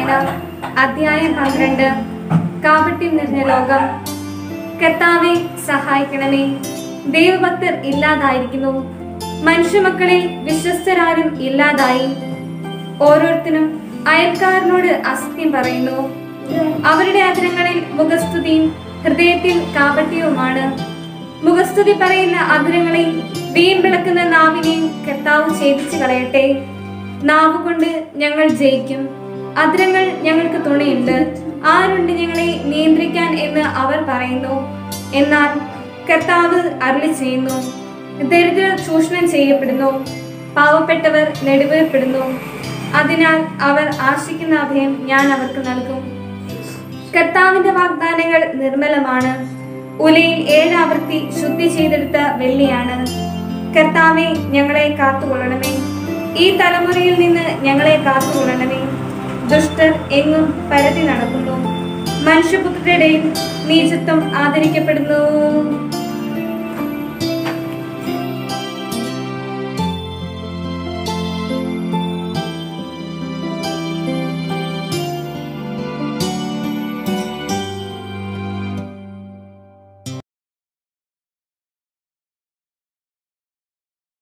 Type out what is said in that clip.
വാർത്ത അധ്യായം പന്ത്രണ്ട് കാപട്യം നിറഞ്ഞ ലോകം കർത്താവെ സഹായിക്കണമേ ദൈവഭക്തർ ഇല്ലാതായിരിക്കുന്നു മനുഷ്യമക്കളിൽ വിശ്വസ്തരാരും ഇല്ലാതായി ഓരോരുത്തരും അയൽക്കാരനോട് അസത്യം പറയുന്നു അവരുടെ അധരങ്ങളിൽ മുഖസ്തുതിയും ഹൃദയത്തിൽ കാപട്യവുമാണ് മുഖസ്തുതി പറയുന്ന അധരങ്ങളെ വീമ്പിളക്കുന്ന നാവിനെയും കർത്താവ് ഛേദിച്ചു കളയട്ടെ നാവ് കൊണ്ട് ഞങ്ങൾ ജയിക്കും അധരങ്ങൾ ഞങ്ങൾക്ക് തുണയുണ്ട് ആരുണ്ട് ഞങ്ങളെ നിയന്ത്രിക്കാൻ എന്ന് അവർ പറയുന്നു എന്നാൽ കർത്താവ് അരുളി ചെയ്യുന്നു ദരിദ്രർ ചൂഷണം ചെയ്യപ്പെടുന്നു പാവപ്പെട്ടവർ നെടുവേർപ്പെടുന്നു അതിനാൽ അവർ ആശിക്കുന്ന അഭയം ഞാൻ അവർക്ക് നൽകും കർത്താവിന്റെ വാഗ്ദാനങ്ങൾ നിർമ്മലമാണ് ഉലയിൽ ഏഴാവർത്തി ശുദ്ധി ചെയ്തെടുത്ത വെള്ളിയാണ് കർത്താവെ ഞങ്ങളെ കാത്തുകൊള്ളണമേ ഈ തലമുറയിൽ നിന്ന് ഞങ്ങളെ കാത്തുകൊള്ളണമേ ദുഷ്ടർ എങ്ങും പരതി നടക്കുന്നു മനുഷ്യപുത്രരുടെ ഇടയിൽ നീചത്വം ആദരിക്കപ്പെടുന്നു